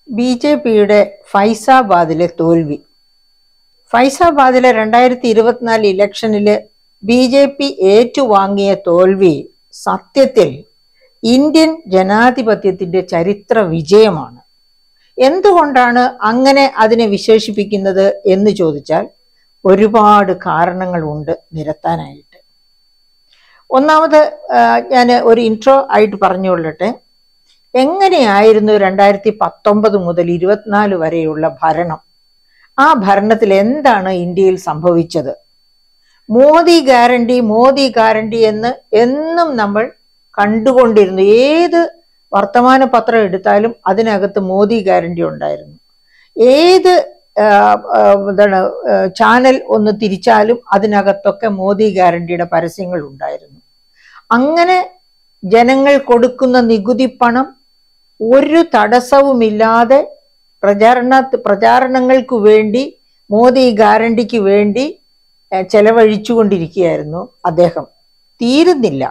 B J പിയുടെ ഫൈസാബാദിലെ തോൽവി ഫൈസാബാദിലെ രണ്ടായിരത്തി ഇരുപത്തിനാല് ഇലക്ഷനില് ബി ജെ പി ഏറ്റുവാങ്ങിയ തോൽവി സത്യത്തിൽ ഇന്ത്യൻ ജനാധിപത്യത്തിന്റെ ചരിത്ര വിജയമാണ് എന്തുകൊണ്ടാണ് അങ്ങനെ അതിനെ വിശേഷിപ്പിക്കുന്നത് എന്ന് ചോദിച്ചാൽ ഒരുപാട് കാരണങ്ങളുണ്ട് നിരത്താനായിട്ട് ഒന്നാമത് ഞാൻ ഒരു ഇൻട്രോ ആയിട്ട് പറഞ്ഞുകൊള്ളട്ടെ എങ്ങനെയായിരുന്നു രണ്ടായിരത്തി പത്തൊമ്പത് മുതൽ ഇരുപത്തിനാല് വരെയുള്ള ഭരണം ആ ഭരണത്തിൽ എന്താണ് ഇന്ത്യയിൽ സംഭവിച്ചത് മോദി ഗ്യാരണ്ടി മോദി ഗ്യാരണ്ടി എന്ന് എന്നും നമ്മൾ കണ്ടുകൊണ്ടിരുന്നു ഏത് വർത്തമാന പത്രം എടുത്താലും അതിനകത്ത് മോദി ഗ്യാരണ്ടി ഉണ്ടായിരുന്നു ഏത് ആ, ആ, എന്താണ് ആ, ചാനൽ ഒന്ന് തിരിച്ചാലും അതിനകത്തൊക്കെ മോദി ഗ്യാരണ്ടിയുടെ പരസ്യങ്ങൾ ഉണ്ടായിരുന്നു അങ്ങനെ ജനങ്ങൾ കൊടുക്കുന്ന നികുതി പണം ഒരു തടസ്സവുമില്ലാതെ പ്രചാരണ പ്രചാരണങ്ങൾക്ക് വേണ്ടി മോദി ഗ്യാരണ്ടിക്ക് വേണ്ടി ഏഹ്, ചെലവഴിച്ചുകൊണ്ടിരിക്കുകയായിരുന്നു അദ്ദേഹം തീരുന്നില്ല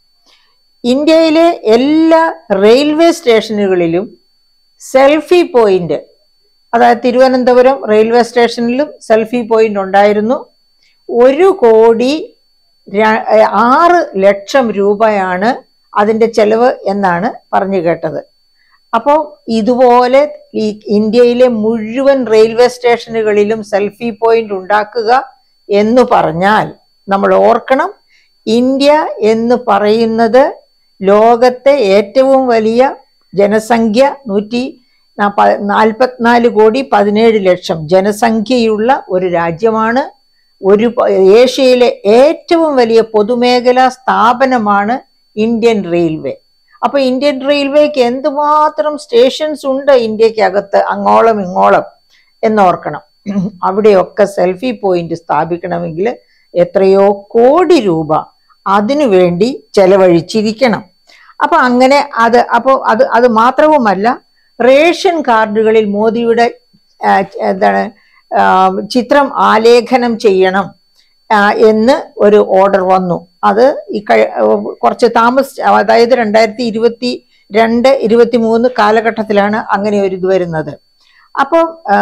ഇന്ത്യയിലെ എല്ലാ റെയിൽവേ സ്റ്റേഷനുകളിലും സെൽഫി പോയിന്റ് അതായത് തിരുവനന്തപുരം റെയിൽവേ സ്റ്റേഷനിലും സെൽഫി പോയിന്റ് ഉണ്ടായിരുന്നു ഒരു കോടി ര- ഏഹ് ആറ് ലക്ഷം രൂപയാണ് അതിന്റെ ചെലവ് എന്നാണ് പറഞ്ഞു കേട്ടത് അപ്പോൾ ഇതുപോലെ ഈ ഇന്ത്യയിലെ മുഴുവൻ റെയിൽവേ സ്റ്റേഷനുകളിലും സെൽഫി പോയിന്റ് ഉണ്ടാക്കുക എന്ന് പറഞ്ഞാൽ നമ്മൾ ഓർക്കണം ഇന്ത്യ എന്ന് പറയുന്നത് ലോകത്തെ ഏറ്റവും വലിയ ജനസംഖ്യ നൂറ്റി നാപ്പ- നാൽപ്പത്തിനാല് കോടി പതിനേഴ് ലക്ഷം ജനസംഖ്യയുള്ള ഒരു രാജ്യമാണ് ഒരു പ- ഏഷ്യയിലെ ഏറ്റവും വലിയ പൊതുമേഖലാ സ്ഥാപനമാണ് ഇന്ത്യൻ റെയിൽവേ അപ്പൊ ഇന്ത്യൻ റെയിൽവേക്ക് എന്തുമാത്രം സ്റ്റേഷൻസ് ഉണ്ട് ഇന്ത്യക്കകത്ത് അങ്ങോളം ഇങ്ങോളം എന്നോർക്കണം അവിടെയൊക്കെ സെൽഫി പോയിന്റ് സ്ഥാപിക്കണമെങ്കിൽ എത്രയോ കോടി രൂപ അതിനു വേണ്ടി ചെലവഴിച്ചിരിക്കണം അപ്പൊ അങ്ങനെ അത് അപ്പോൾ അത് അത് മാത്രവുമല്ല റേഷൻ കാർഡുകളിൽ മോദിയുടെ ആ, എന്താണ് ആ, ചിത്രം ആലേഖനം ചെയ്യണം ആ, എന്ന് ഒരു ഓർഡർ വന്നു അത് ഈ കഴി- കുറച്ച് താമസിച്ച് അതായത് രണ്ടായിരത്തി ഇരുപത്തി രണ്ട് ഇരുപത്തി മൂന്ന് കാലഘട്ടത്തിലാണ് അങ്ങനെ ഒരു ഇത് വരുന്നത് അപ്പം ആ,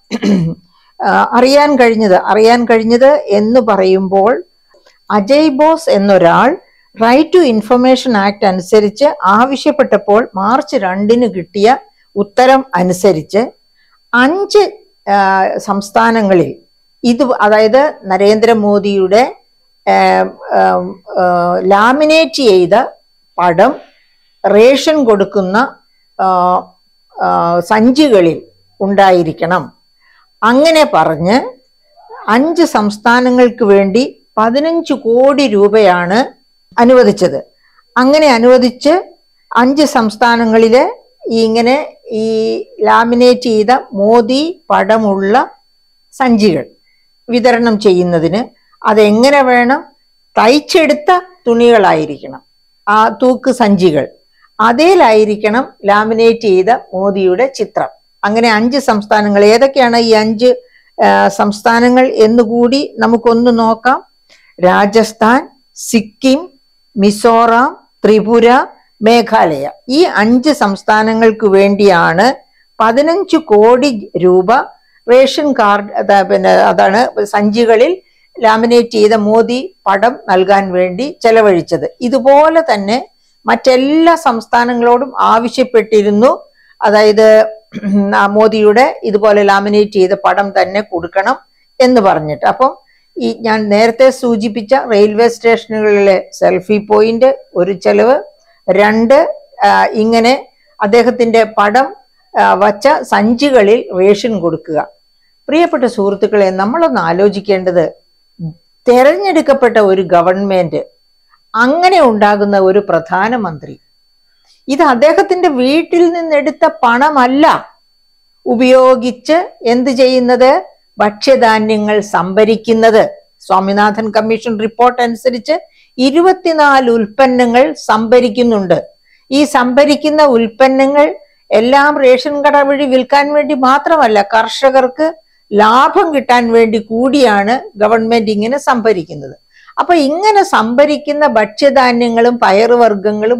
ആ, അറിയാൻ കഴിഞ്ഞത് അറിയാൻ കഴിഞ്ഞത് എന്ന് പറയുമ്പോൾ അജയ് ബോസ് എന്നൊരാൾ റൈറ്റ് ടു ഇൻഫർമേഷൻ ആക്ട് അനുസരിച്ച് ആവശ്യപ്പെട്ടപ്പോൾ മാർച്ച് രണ്ടിന് കിട്ടിയ ഉത്തരം അനുസരിച്ച് അഞ്ച് ആ, സംസ്ഥാനങ്ങളിൽ ഇത് അതായത് നരേന്ദ്രമോദിയുടെ ലാമിനേറ്റ് ചെയ്ത പടം റേഷൻ കൊടുക്കുന്ന ആ, ആ, സഞ്ചികളിൽ ഉണ്ടായിരിക്കണം അങ്ങനെ പറഞ്ഞ് അഞ്ച് സംസ്ഥാനങ്ങൾക്ക് വേണ്ടി പതിനഞ്ച് കോടി രൂപയാണ് അനുവദിച്ചത് അങ്ങനെ അനുവദിച്ച് അഞ്ച് സംസ്ഥാനങ്ങളിലെ ഈ ഇങ്ങനെ ഈ ലാമിനേറ്റ് ചെയ്ത മോദി പടമുള്ള സഞ്ചികൾ വിതരണം ചെയ്യുന്നതിന് അതെങ്ങനെ വേണം തയ്ച്ചെടുത്ത തുണികളായിരിക്കണം ആ തൂക്ക് സഞ്ചികൾ അതിലായിരിക്കണം ലാമിനേറ്റ് ചെയ്ത മോദിയുടെ ചിത്രം അങ്ങനെ അഞ്ച് സംസ്ഥാനങ്ങൾ ഏതൊക്കെയാണ് ഈ അഞ്ച് ആ, സംസ്ഥാനങ്ങൾ എന്നുകൂടി നമുക്കൊന്ന് നോക്കാം രാജസ്ഥാൻ സിക്കിം മിസോറാം ത്രിപുര മേഘാലയ ഈ അഞ്ച് സംസ്ഥാനങ്ങൾക്ക് വേണ്ടിയാണ് പതിനഞ്ച് കോടി രൂപ റേഷൻ കാർഡ് അതാ പിന്നെ അതാണ് സഞ്ചികളിൽ ലാമിനേറ്റ് ചെയ്ത മോദി പടം നൽകാൻ വേണ്ടി ചെലവഴിച്ചത് ഇതുപോലെ തന്നെ മറ്റെല്ലാ സംസ്ഥാനങ്ങളോടും ആവശ്യപ്പെട്ടിരുന്നു അതായത് ആ മോദിയുടെ ഇതുപോലെ ലാമിനേറ്റ് ചെയ്ത പടം തന്നെ കൊടുക്കണം എന്ന് പറഞ്ഞിട്ട് അപ്പം ഈ ഞാൻ നേരത്തെ സൂചിപ്പിച്ച റെയിൽവേ സ്റ്റേഷനുകളിലെ സെൽഫി പോയിന്റ് ഒരു ചെലവ് രണ്ട് ആ, ഇങ്ങനെ അദ്ദേഹത്തിന്റെ പടം ആ, വച്ച സഞ്ചികളിൽ റേഷൻ കൊടുക്കുക പ്രിയപ്പെട്ട സുഹൃത്തുക്കളെ നമ്മളൊന്ന് ആലോചിക്കേണ്ടത് തെരഞ്ഞെടുക്കപ്പെട്ട ഒരു ഗവൺമെന്റ് അങ്ങനെ ഉണ്ടാകുന്ന ഒരു പ്രധാനമന്ത്രി ഇത് അദ്ദേഹത്തിന്റെ വീട്ടിൽ നിന്നെടുത്ത പണമല്ല ഉപയോഗിച്ച് എന്ത് ചെയ്യുന്നത് ഭക്ഷ്യധാന്യങ്ങൾ സംഭരിക്കുന്നത് സ്വാമിനാഥൻ കമ്മീഷൻ റിപ്പോർട്ട് അനുസരിച്ച് ഇരുപത്തിനാല് ഉൽപ്പന്നങ്ങൾ സംഭരിക്കുന്നുണ്ട് ഈ സംഭരിക്കുന്ന ഉൽപ്പന്നങ്ങൾ എല്ലാം റേഷൻ കട വഴി വിൽക്കാൻ വേണ്ടി മാത്രമല്ല കർഷകർക്ക് ലാഭം കിട്ടാൻ വേണ്ടി കൂടിയാണ് ഗവൺമെന്റ് ഇങ്ങനെ സംഭരിക്കുന്നത് അപ്പൊ ഇങ്ങനെ സംഭരിക്കുന്ന ഭക്ഷ്യധാന്യങ്ങളും പയറുവർഗ്ഗങ്ങളും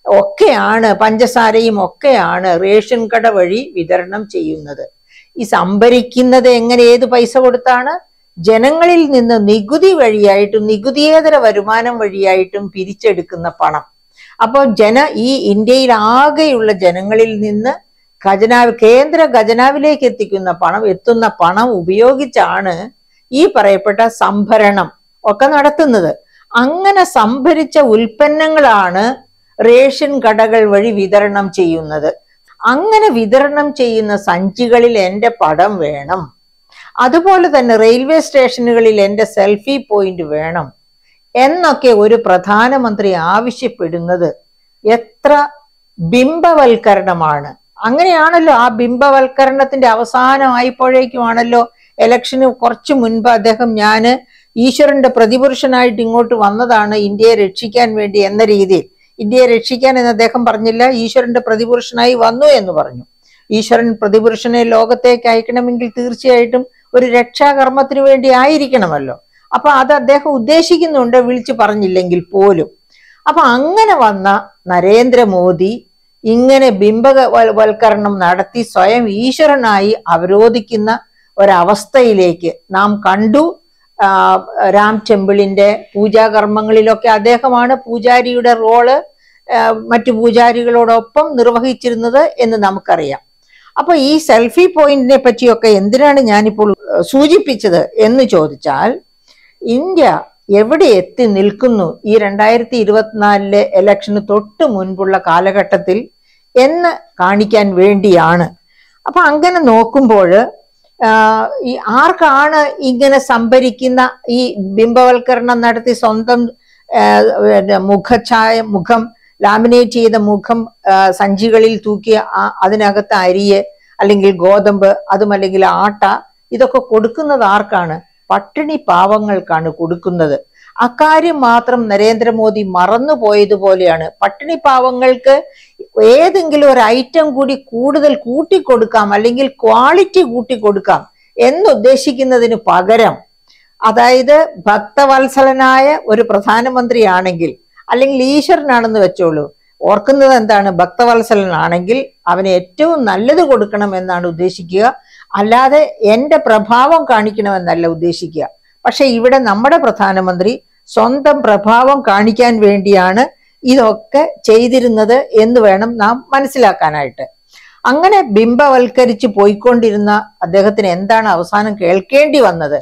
ഒക്കെയാണ് പഞ്ചസാരയും ഒക്കെയാണ് റേഷൻ കട വഴി വിതരണം ചെയ്യുന്നത് ഈ സംഭരിക്കുന്നത് എങ്ങനെ ഏത് പൈസ കൊടുത്താണ് ജനങ്ങളിൽ നിന്ന് നികുതി വഴിയായിട്ടും നികുതിയേതര വരുമാനം വഴിയായിട്ടും പിരിച്ചെടുക്കുന്ന പണം അപ്പോൾ ജന ഈ ഇന്ത്യയിൽ ആകെയുള്ള ജനങ്ങളിൽ നിന്ന് ഖജനാവ് കേന്ദ്ര ഖജനാവിലേക്ക് എത്തിക്കുന്ന പണം എത്തുന്ന പണം ഉപയോഗിച്ചാണ് ഈ പറയപ്പെട്ട സംഭരണം ഒക്കെ നടത്തുന്നത് അങ്ങനെ സംഭരിച്ച ഉൽപ്പന്നങ്ങളാണ് റേഷൻ കടകൾ വഴി വിതരണം ചെയ്യുന്നത് അങ്ങനെ വിതരണം ചെയ്യുന്ന സഞ്ചികളിൽ എൻ്റെ പടം വേണം അതുപോലെ തന്നെ റെയിൽവേ സ്റ്റേഷനുകളിൽ എൻ്റെ സെൽഫി പോയിന്റ് വേണം എന്നൊക്കെ ഒരു പ്രധാനമന്ത്രി ആവശ്യപ്പെടുന്നത് എത്ര ബിംബവൽക്കരണമാണ് അങ്ങനെയാണല്ലോ ആ ബിംബവൽക്കരണത്തിന്റെ അവസാനമായപ്പോഴേക്കുമാണല്ലോ ഇലക്ഷന് കുറച്ചു മുൻപ് അദ്ദേഹം ഞാന് ഈശ്വരന്റെ പ്രതിപുരുഷനായിട്ട് ഇങ്ങോട്ട് വന്നതാണ് ഇന്ത്യയെ രക്ഷിക്കാൻ വേണ്ടി എന്ന രീതിയിൽ ഇന്ത്യയെ രക്ഷിക്കാൻ എന്ന് അദ്ദേഹം പറഞ്ഞില്ല ഈശ്വരന്റെ പ്രതിപുരുഷനായി വന്നു എന്ന് പറഞ്ഞു ഈശ്വരൻ പ്രതിപുരുഷനെ ലോകത്തേക്ക് അയക്കണമെങ്കിൽ തീർച്ചയായിട്ടും ഒരു രക്ഷാകർമ്മത്തിന് വേണ്ടി ആയിരിക്കണമല്ലോ അപ്പൊ അത് അദ്ദേഹം ഉദ്ദേശിക്കുന്നുണ്ട് വിളിച്ചു പറഞ്ഞില്ലെങ്കിൽ പോലും അപ്പൊ അങ്ങനെ വന്ന നരേന്ദ്രമോദി ഇങ്ങനെ ബിംബ വൽക്കരണം നടത്തി സ്വയം ഈശ്വരനായി അവരോധിക്കുന്ന ഒരവസ്ഥയിലേക്ക് നാം കണ്ടു ആ, രാം ടെമ്പിളിന്റെ പൂജാകർമ്മങ്ങളിലൊക്കെ അദ്ദേഹമാണ് പൂജാരിയുടെ റോള് ആ, മറ്റു പൂജാരികളോടൊപ്പം നിർവഹിച്ചിരുന്നത് എന്ന് നമുക്കറിയാം അപ്പൊ ഈ സെൽഫി പോയിന്റിനെ പറ്റിയൊക്കെ എന്തിനാണ് ഞാനിപ്പോൾ ആ, സൂചിപ്പിച്ചത് എന്ന് ചോദിച്ചാൽ ഇന്ത്യ എവിടെ എത്തി നിൽക്കുന്നു ഈ രണ്ടായിരത്തി ഇരുപത്തിനാലിലെ ഇലക്ഷന് തൊട്ട് മുൻപുള്ള കാലഘട്ടത്തിൽ എന്ന് കാണിക്കാൻ വേണ്ടിയാണ് അപ്പൊ അങ്ങനെ നോക്കുമ്പോൾ ഈ ആർക്കാണ് ഇങ്ങനെ സംഭരിക്കുന്ന ഈ ബിംബവൽക്കരണം നടത്തി സ്വന്തം ആ, പിന്നെ മുഖഛായ മുഖം ലാമിനേറ്റ് ചെയ്ത മുഖം ആ, സഞ്ചികളിൽ തൂക്കിയ ആ- അതിനകത്ത് അരിയെ അല്ലെങ്കിൽ ഗോതമ്പ് അതും അല്ലെങ്കിൽ ആട്ട ഇതൊക്കെ കൊടുക്കുന്നത് ആർക്കാണ് പട്ടിണി പാവങ്ങൾക്കാണ് കൊടുക്കുന്നത് അക്കാര്യം മാത്രം നരേന്ദ്രമോദി മറന്നു പോയതുപോലെയാണ് പട്ടിണി പാവങ്ങൾക്ക് ഏതെങ്കിലും ഒരു ഐറ്റം കൂടി കൂടുതൽ കൂട്ടിക്കൊടുക്കാം അല്ലെങ്കിൽ ക്വാളിറ്റി കൂട്ടിക്കൊടുക്കാം എന്നുദ്ദേശിക്കുന്നതിന് പകരം അതായത് ഭക്തവത്സലനായ ഒരു പ്രധാനമന്ത്രിയാണെങ്കിൽ അല്ലെങ്കിൽ ഈശ്വരനാണെന്ന് വെച്ചോളൂ ഓർക്കുന്നത് എന്താണ് ഭക്തവത്സലനാണെങ്കിൽ അവന് ഏറ്റവും നല്ലത് കൊടുക്കണം എന്നാണ് ഉദ്ദേശിക്കുക അല്ലാതെ എന്റെ പ്രഭാവം കാണിക്കണമെന്നല്ല ഉദ്ദേശിക്കുക പക്ഷെ ഇവിടെ നമ്മുടെ പ്രധാനമന്ത്രി സ്വന്തം പ്രഭാവം കാണിക്കാൻ വേണ്ടിയാണ് ഇതൊക്കെ ചെയ്തിരുന്നത് എന്ന് വേണം നാം മനസ്സിലാക്കാനായിട്ട് അങ്ങനെ ബിംബവൽക്കരിച്ച് പോയിക്കൊണ്ടിരുന്ന അദ്ദേഹത്തിന് എന്താണ് അവസാനം കേൾക്കേണ്ടി വന്നത്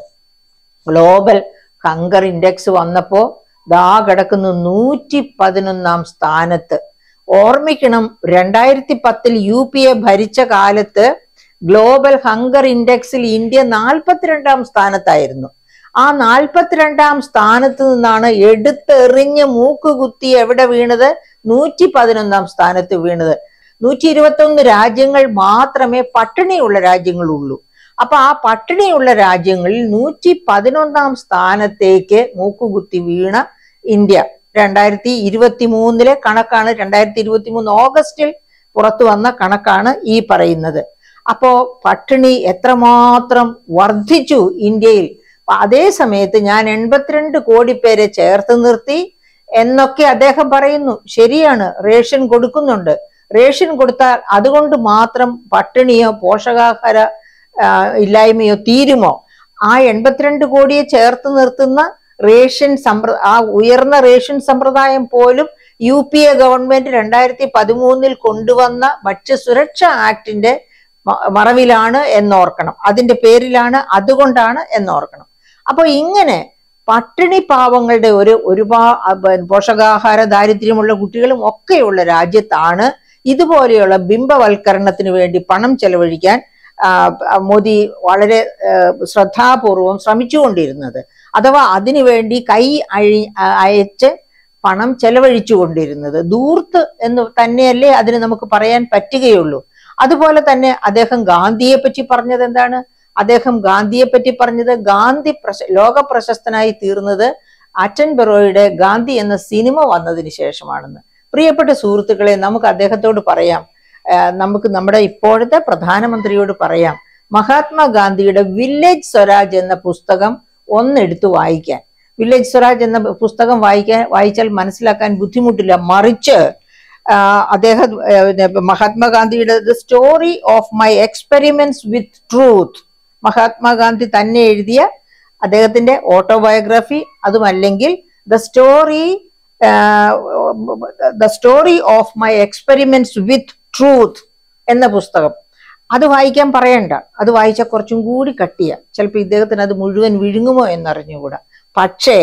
ഗ്ലോബൽ ഹങ്കർ ഇൻഡെക്സ് വന്നപ്പോ ദാ കിടക്കുന്നു നൂറ്റി പതിനൊന്നാം സ്ഥാനത്ത് ഓർമ്മിക്കണം രണ്ടായിരത്തി പത്തിൽ യു പി എ ഭരിച്ച കാലത്ത് ഗ്ലോബൽ ഹങ്കർ ഇൻഡെക്സിൽ ഇന്ത്യ നാൽപ്പത്തിരണ്ടാം സ്ഥാനത്തായിരുന്നു ആ നാൽപ്പത്തിരണ്ടാം സ്ഥാനത്ത് നിന്നാണ് എടുത്തെറിഞ്ഞ് മൂക്കുകുത്തി എവിടെ വീണത് നൂറ്റി പതിനൊന്നാം സ്ഥാനത്ത് വീണത് നൂറ്റി ഇരുപത്തൊന്ന് രാജ്യങ്ങൾ മാത്രമേ പട്ടിണിയുള്ള രാജ്യങ്ങളുള്ളൂ അപ്പൊ ആ പട്ടിണിയുള്ള രാജ്യങ്ങളിൽ നൂറ്റി പതിനൊന്നാം സ്ഥാനത്തേക്ക് മൂക്കുകുത്തി വീണ ഇന്ത്യ രണ്ടായിരത്തി ഇരുപത്തി മൂന്നിലെ കണക്കാണ് രണ്ടായിരത്തി ഇരുപത്തി മൂന്ന് ഓഗസ്റ്റിൽ പുറത്തു വന്ന കണക്കാണ് ഈ പറയുന്നത് അപ്പോ പട്ടിണി എത്രമാത്രം വർദ്ധിച്ചു ഇന്ത്യയിൽ അപ്പൊ അതേ സമയത്ത് ഞാൻ എൺപത്തിരണ്ട് കോടി പേരെ ചേർത്ത് നിർത്തി എന്നൊക്കെ അദ്ദേഹം പറയുന്നു ശരിയാണ് റേഷൻ കൊടുക്കുന്നുണ്ട് റേഷൻ കൊടുത്താൽ അതുകൊണ്ട് മാത്രം പട്ടിണിയോ പോഷകാഹാര ആ, ഇല്ലായ്മയോ തീരുമോ ആ എൺപത്തിരണ്ട് കോടിയെ ചേർത്ത് നിർത്തുന്ന റേഷൻ സമ്പ്ര ആ ഉയർന്ന റേഷൻ സമ്പ്രദായം പോലും യു പി എ ഗവൺമെന്റ് രണ്ടായിരത്തി പതിമൂന്നിൽ കൊണ്ടുവന്ന ഭക്ഷ്യസുരക്ഷാ ആക്ടിന്റെ മ- മറവിലാണ് എന്നോർക്കണം അതിന്റെ പേരിലാണ് അതുകൊണ്ടാണ് എന്നോർക്കണം അപ്പൊ ഇങ്ങനെ പട്ടിണി പാവങ്ങളുടെ ഒരു ഒരുപാട് പോഷകാഹാര ദാരിദ്ര്യമുള്ള കുട്ടികളും ഒക്കെയുള്ള രാജ്യത്താണ് ഇതുപോലെയുള്ള ബിംബവൽക്കരണത്തിന് വേണ്ടി പണം ചെലവഴിക്കാൻ ആ, ആ, മോദി വളരെ ആ, ശ്രദ്ധാപൂർവം ശ്രമിച്ചുകൊണ്ടിരുന്നത് അഥവാ അതിനുവേണ്ടി കൈ അഴി ആ- അയച്ച് പണം ചെലവഴിച്ചു കൊണ്ടിരുന്നത് ദൂർത്ത് എന്ന് തന്നെയല്ലേ അതിന് നമുക്ക് പറയാൻ പറ്റുകയുള്ളൂ അതുപോലെ തന്നെ അദ്ദേഹം ഗാന്ധിയെ പറ്റി പറഞ്ഞത് എന്താണ് അദ്ദേഹം ഗാന്ധിയെ പറ്റി പറഞ്ഞത് ഗാന്ധി പ്രശ ലോക പ്രശസ്തനായി തീർന്നത് അറ്റൻ ബെറോയുടെ ഗാന്ധി എന്ന സിനിമ വന്നതിന് ശേഷമാണെന്ന് പ്രിയപ്പെട്ട സുഹൃത്തുക്കളെ നമുക്ക് അദ്ദേഹത്തോട് പറയാം ആ, നമുക്ക് നമ്മുടെ ഇപ്പോഴത്തെ പ്രധാനമന്ത്രിയോട് പറയാം മഹാത്മാഗാന്ധിയുടെ വില്ലേജ് സ്വരാജ് എന്ന പുസ്തകം ഒന്നെടുത്ത് വായിക്കാൻ വില്ലേജ് സ്വരാജ് എന്ന പുസ്തകം വായിക്കാൻ വായിച്ചാൽ മനസ്സിലാക്കാൻ ബുദ്ധിമുട്ടില്ല മറിച്ച് ആ, അദ്ദേഹം ആ, പിന്നെ മഹാത്മാഗാന്ധിയുടെ the story of my experiments with truth Mahatma Gandhi തന്നെ എഴുതിയ അദ്ദേഹത്തിന്റെ ഓട്ടോബയോഗ്രഫി അതുമല്ലെങ്കിൽ the story the story of my experiments with truth എന്ന പുസ്തകം അത് വായിക്കാൻ പറയണ്ട അത് വായിച്ചാൽ കുറച്ചും കൂടി കട്ടിയ ചിലപ്പോൾ ഇദ്ദേഹത്തിന് അത് മുഴുവൻ വിഴുങ്ങുമോ എന്നറിഞ്ഞുകൂടാ പക്ഷേ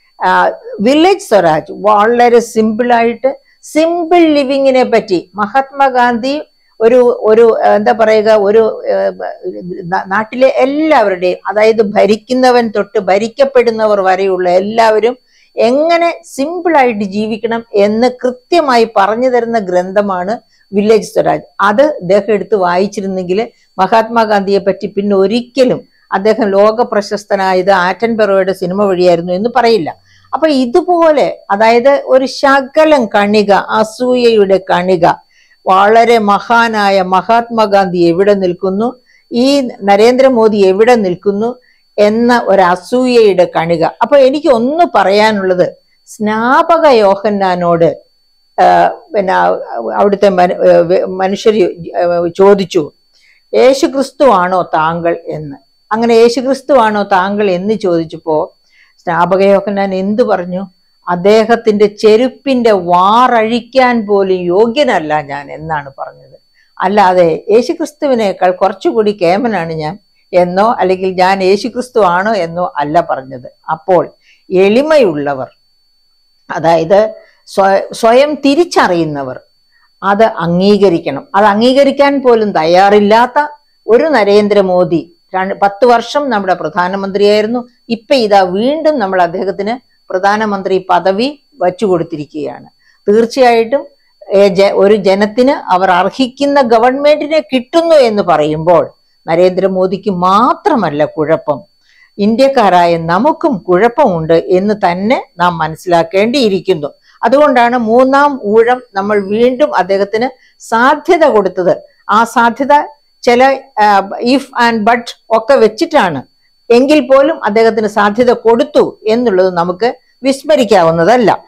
വില്ലേജ് സ്വരാജ് വളരെ സിമ്പിളായിട്ട് സിമ്പിൾ ലിവിങ്ങിനെ പറ്റി മഹാത്മാഗാന്ധി ഒരു ഒരു ആ, എന്താ പറയുക ഒരു ആ, നാ- നാട്ടിലെ എല്ലാവരുടെയും അതായത് ഭരിക്കുന്നവൻ തൊട്ട് ഭരിക്കപ്പെടുന്നവർ വരെയുള്ള എല്ലാവരും എങ്ങനെ സിമ്പിളായിട്ട് ജീവിക്കണം എന്ന് കൃത്യമായി പറഞ്ഞു തരുന്ന ഗ്രന്ഥമാണ് വില്ലേജ് സ്വരാജ് അത് അദ്ദേഹം എടുത്ത് വായിച്ചിരുന്നെങ്കിൽ മഹാത്മാഗാന്ധിയെ പറ്റി പിന്നെ ഒരിക്കലും അദ്ദേഹം ലോക പ്രശസ്തനായത് ആറ്റൻബെറോയുടെ സിനിമ വഴിയായിരുന്നു എന്ന് പറയില്ല അപ്പൊ ഇതുപോലെ അതായത് ഒരു ശകലം കണിക അസൂയയുടെ കണിക വളരെ മഹാനായ മഹാത്മാഗാന്ധി എവിടെ നിൽക്കുന്നു ഈ നരേന്ദ്രമോദി എവിടെ നിൽക്കുന്നു എന്ന ഒരു അസൂയയുടെ കണിക അപ്പൊ എനിക്ക് ഒന്ന് പറയാനുള്ളത് സ്നാപക യോഹന്നാനോട് ആ, പിന്നെ അവിടുത്തെ മനുഷ്യർ ചോദിച്ചു യേശുക്രിസ്തു ആണോ താങ്കൾ എന്ന് അങ്ങനെ യേശുക്രിസ്തു ആണോ താങ്കൾ എന്ന് ചോദിച്ചപ്പോ സ്നാപക യോഹന്നാൻ എന്തു പറഞ്ഞു അദ്ദേഹത്തിന്റെ ചെരുപ്പിന്റെ വാറഴിക്കാൻ പോലും യോഗ്യനല്ല ഞാൻ എന്നാണ് പറഞ്ഞത് അല്ലാതെ യേശുക്രിസ്തുവിനേക്കാൾ കുറച്ചുകൂടി കേമനാണ് ഞാൻ എന്നോ അല്ലെങ്കിൽ ഞാൻ യേശുക്രിസ്തു ആണോ എന്നോ അല്ല പറഞ്ഞത് അപ്പോൾ എളിമയുള്ളവർ അതായത് സ്വ- സ്വയം തിരിച്ചറിയുന്നവർ അത് അംഗീകരിക്കണം അത് അംഗീകരിക്കാൻ പോലും തയ്യാറില്ലാത്ത ഒരു നരേന്ദ്രമോദി രണ്ട് പത്ത് വർഷം നമ്മുടെ പ്രധാനമന്ത്രിയായിരുന്നു ഇപ്പൊ ഇതാ വീണ്ടും നമ്മൾ അദ്ദേഹത്തിന് പ്രധാനമന്ത്രി പദവി വച്ചു കൊടുത്തിരിക്കുകയാണ് തീർച്ചയായിട്ടും ഏ, ജ- ഒരു ജനത്തിന് അവർ അർഹിക്കുന്ന ഗവൺമെന്റിനെ കിട്ടുന്നു എന്ന് പറയുമ്പോൾ നരേന്ദ്രമോദിക്ക് മാത്രമല്ല കുഴപ്പം ഇന്ത്യക്കാരായ നമുക്കും കുഴപ്പമുണ്ട് എന്ന് തന്നെ നാം മനസ്സിലാക്കേണ്ടിയിരിക്കുന്നു അതുകൊണ്ടാണ് മൂന്നാം ഊഴം നമ്മൾ വീണ്ടും അദ്ദേഹത്തിന് സാധ്യത കൊടുത്തത് ആ സാധ്യത ചില ഇഫ് ആൻഡ് ബട്ട് ഒക്കെ വെച്ചിട്ടാണ് എങ്കിൽ പോലും അദ്ദേഹത്തിന് സാധ്യത കൊടുത്തു എന്നുള്ളത് നമുക്ക് വിസ്മരിക്കാവുന്നതല്ല